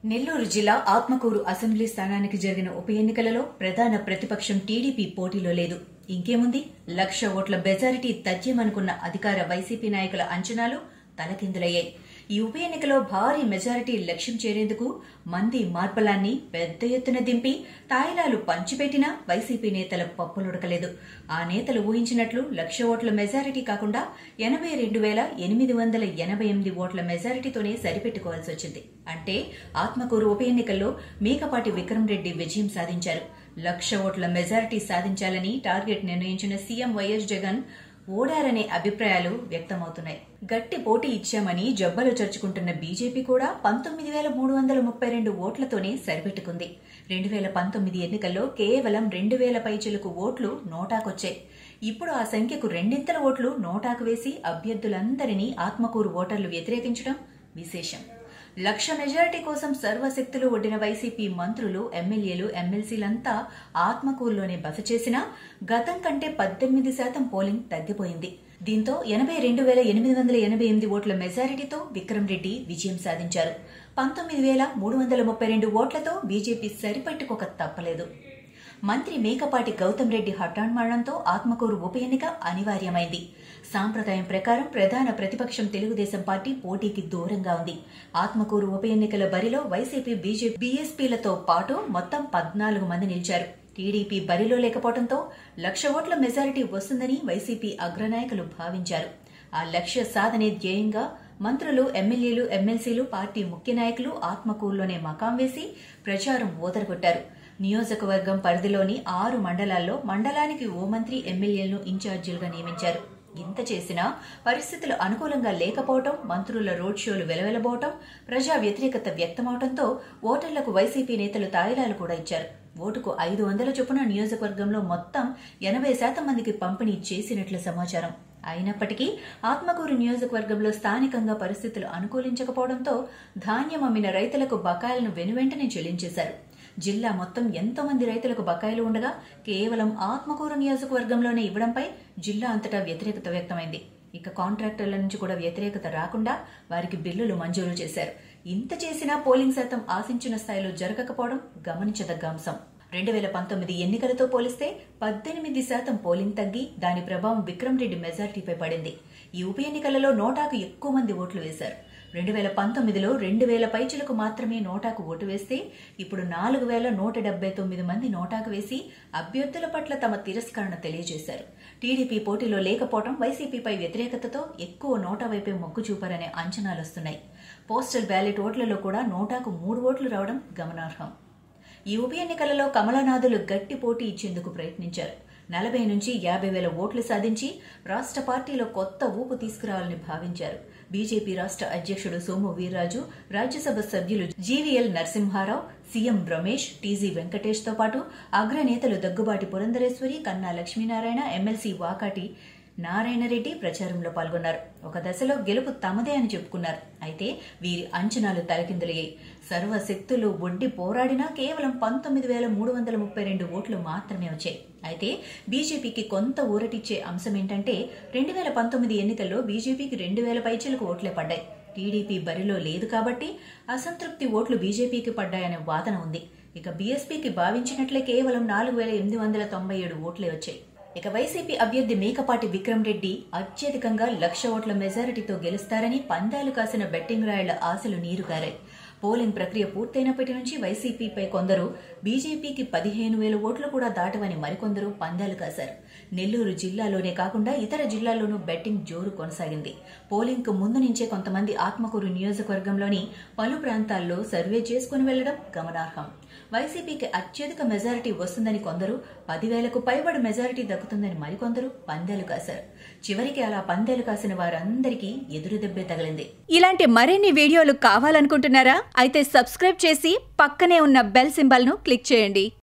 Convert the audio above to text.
నెల్లూరు జిల్లా ఆత్మకూరు అసెంబ్లీ స్థానానికి జరిగిన ఉప ఎన్నికలలో ప్రధాన ప్రతిపక్షం టీడీపీ పోటీలో లేదు ఇంకేముంది లక్ష ఓట్ల మెజారిటీ తథ్యమనుకున్న అధికార వైసీపీ నాయకుల అంచనాలు తలకిందులయ్యాయి ఈ ఉప ఎన్నికలో భారీ మెజారిటీ లక్ష్యం చేరేందుకు మంది మార్బలాన్ని పెద్ద ఎత్తున దింపి తాయిలాలు పంచిపెట్టినా వైసీపీ నేతల పప్పులుడకలేదు ఆ నేతలు ఊహించినట్లు లక్ష ఓట్ల మెజారిటీ కాకుండా ఎనభై రెండు వేల ఎనిమిది వందల ఎనభై ఎనిమిది ఓట్ల మెజారిటీతోనే సరిపెట్టుకోవాల్సి వచ్చింది అంటే ఆత్మకూరు ఉప ఎన్నికల్లో మేకపాటి విక్రమ్ రెడ్డి విజయం సాధించారు లక్ష ఓట్ల మెజారిటీ సాధించాలని టార్గెట్ నిర్ణయించిన సీఎం వైఎస్ జగన్ ఓడారనే అభిప్రాయాలు వ్యక్తమవుతున్నాయి గట్టి పోటీ ఇచ్చామని జబ్బలు చర్చుకుంటున్న బీజేపీ కూడా పంతొమ్మిది వేల మూడు వందల ముప్పై రెండు ఓట్లతోనే సరిపెట్టుకుంది రెండు వేల పంతొమ్మిది ఎన్నికల్లో కేవలం రెండు వేల పైచిలకు ఓట్లు నోటాకొచ్చాయి ఇప్పుడు ఆ సంఖ్యకు రెండింతల ఓట్లు నోటాకు వేసి అభ్యర్థులందరినీ ఆత్మకూరు ఓటర్లు వ్యతిరేకించడం విశేషం లక్ష మెజారిటీ కోసం సర్వశక్తులు ఒడ్డిన వైసీపీ మంత్రులు ఎమ్మెల్యేలు ఎమ్మెల్సీలంతా ఆత్మకూరులోనే బస చేసినా గతం కంటే పద్దెనిమిది శాతం పోలింగ్ తగ్గిపోయింది దీంతో ఎనభై రెండు వేల ఎనిమిది వందల ఎనభై ఎనిమిది ఓట్ల మెజారిటీతో విక్రమ్ రెడ్డి విజయం సాధించారు పంతొమ్మిది వేల మూడు వందల ముప్పై రెండు ఓట్లతో బీజేపీ సరిపట్టుకోక తప్పలేదు మంత్రి మేకపాటి గౌతమ్ రెడ్డి హఠాన్మరణంతో ఆత్మకూరు ఉప ఎన్నిక అనివార్యమైంది సాంప్రదాయం ప్రకారం ప్రధాన ప్రతిపక్షం తెలుగుదేశం పార్టీ పోటీకి దూరంగా ఉంది ఆత్మకూరు ఉప ఎన్నికల బరిలో వైసీపీ బీజేపీ బీఎస్పీలతో పాటు మొత్తం పద్నాలుగు మంది నిలిచారు టీడీపీ బరిలో లేకపోవడంతో లక్ష ఓట్ల మెజారిటీ వస్తుందని వైసీపీ అగ్రనాయకులు భావించారు ఆ లక్ష్య సాధనే ధ్యేయంగా మంత్రులు ఎమ్మెల్యేలు ఎమ్మెల్సీలు పార్టీ ముఖ్య నాయకులు ఆత్మకూరులోనే మకాం వేసి ప్రచారం ఊదరగొట్టారు నియోజకవర్గం పరిధిలోని ఆరు మండలాల్లో మండలానికి ఓ మంత్రి ఎమ్మెల్యేలను ఇన్ఛార్జీలుగా నియమించారు ఇంత చేసినా పరిస్థితులు అనుకూలంగా లేకపోవటం మంత్రుల రోడ్ షోలు వెలవెలబోవటం ప్రజా వ్యతిరేకత వ్యక్తమవడంతో ఓటర్లకు వైసీపీ నేతలు తాయిలాలు కూడా ఇచ్చారు ఓటుకు ఐదు వందల చొప్పున నియోజకవర్గంలో మొత్తం ఎనభై శాతం మందికి పంపిణీ చేసినట్లు సమాచారం అయినప్పటికీ ఆత్మకూరు నియోజకవర్గంలో స్థానికంగా పరిస్థితులు అనుకూలించకపోవడంతో ధాన్యం అమ్మిన రైతులకు బకాయిలను వెనువెంటనే చెల్లించేశారు జిల్లా మొత్తం ఎంతో మంది రైతులకు బకాయిలు ఉండగా కేవలం ఆత్మకూరు నియోజకవర్గంలోనే ఇవ్వడంపై జిల్లా అంతటా వ్యతిరేకత వ్యక్తమైంది ఇక కాంట్రాక్టర్ల నుంచి కూడా వ్యతిరేకత రాకుండా వారికి బిల్లులు మంజూరు చేశారు ఇంత చేసినా పోలింగ్ శాతం ఆశించిన స్థాయిలో జరగకపోవడం గమనించదగ్గ అంశం రెండు వేల పంతొమ్మిది ఎన్నికలతో పోలిస్తే పద్దెనిమిది శాతం పోలింగ్ తగ్గి దాని ప్రభావం విక్రమ్ రెడ్డి మెజార్టీపై పడింది ఈ ఉప ఎన్నికలలో నోటాకు ఎక్కువ మంది ఓట్లు వేశారు రెండు వేల పంతొమ్మిదిలో రెండు వేల పైచులకు మాత్రమే నోటాకు ఓటు వేస్తే ఇప్పుడు నాలుగు వేల నూట డెబ్బై తొమ్మిది మంది నోటాకు వేసి అభ్యర్థుల పట్ల తమ తిరస్కరణ తెలియజేశారు టీడీపీ పోటీలో లేకపోవడం వైసీపీపై వ్యతిరేకతతో ఎక్కువ నోటా వైపే మొగ్గు చూపారనే అంచనాలొస్తున్నాయి పోస్టల్ బ్యాలెట్ ఓట్లలో కూడా నోటాకు మూడు ఓట్లు రావడం గమనార్హం ఈ ఉప ఎన్నికలలో కమలనాథులు గట్టి పోటీ ఇచ్చేందుకు ప్రయత్నించారు నలభై నుంచి యాభై వేల ఓట్లు సాధించి రాష్ట్ర పార్టీలో కొత్త ఊపు తీసుకురావాలని భావించారు బీజేపీ రాష్ట్ర అధ్యక్షుడు సోము వీర్రాజు రాజ్యసభ సభ్యులు GVL Narasimha Rao CM Ramesh TG Venkatesh తో పాటు అగ్రనేతలు దగ్గుబాటి పురంధరేశ్వరి కన్నా లక్ష్మీనారాయణ ఎమ్మెల్సీ వాకాటి నారాయణరెడ్డి ప్రచారంలో పాల్గొన్నారు ఒక దశలో గెలుపు తమదే అని చెప్పుకున్నారు అయితే వీరి అంచనాలు తలకిందులయ్యాయి సర్వశక్తులు ఒడ్డి పోరాడినా కేవలం పంతొమ్మిది వేల మూడు వందల ముప్పై రెండు ఓట్లు మాత్రమే వచ్చాయి అయితే బీజేపీకి కొంత ఊరటిచ్చే అంశం ఏంటంటే రెండు వేల పంతొమ్మిది ఎన్నికల్లో బీజేపీకి రెండు వేల పైచలకు ఓట్లే పడ్డాయి టీడీపీ బరిలో లేదు కాబట్టి అసంతృప్తి ఓట్లు బీజేపీకి పడ్డాయనే వాదన ఉంది ఇక బీఎస్పీకి భావించినట్లే కేవలం నాలుగు వేల ఎనిమిది వందల తొంభై ఏడు ఓట్లే వచ్చాయి ఇక వైసీపీ అభ్యర్థి మేకపాటి విక్రమ్ రెడ్డి అత్యధికంగా లక్ష ఓట్ల మెజారిటీతో గెలుస్తారని పందాలు కాసిన బెట్టింగ్ రాయళ్ల ఆశలు నీరుగారాయి పోలింగ్ ప్రక్రియ పూర్తయినప్పటి నుంచి వైసీపీపై కొందరు బీజేపీకి పదిహేను వేల ఓట్లు కూడా దాటవని మరికొందరు పందాలు కాశారు నెల్లూరు జిల్లాలోనే కాకుండా ఇతర జిల్లాల్లోనూ బెట్టింగ్ జోరు కొనసాగింది పోలింగ్ కు ముందు నుంచే కొంతమంది ఆత్మకూరు నియోజకవర్గంలోని పలు ప్రాంతాల్లో సర్వే చేసుకుని వెళ్లడం గమనార్హం వైసీపీకి అత్యధిక మెజారిటీ వస్తుందని కొందరు పదివేలకు పైబడి మెజారిటీ దక్కుతుందని మరికొందరు పందేలు కాశారు చివరికి అలా పందేలు కాసిన వారందరికీ ఎదురు దెబ్బే తగిలింది ఇలాంటి మరిన్ని వీడియోలు కావాలనుకుంటున్నారా అయితే సబ్స్క్రైబ్ చేసి పక్కనే ఉన్న బెల్ సింబల్ను క్లిక్ చేయండి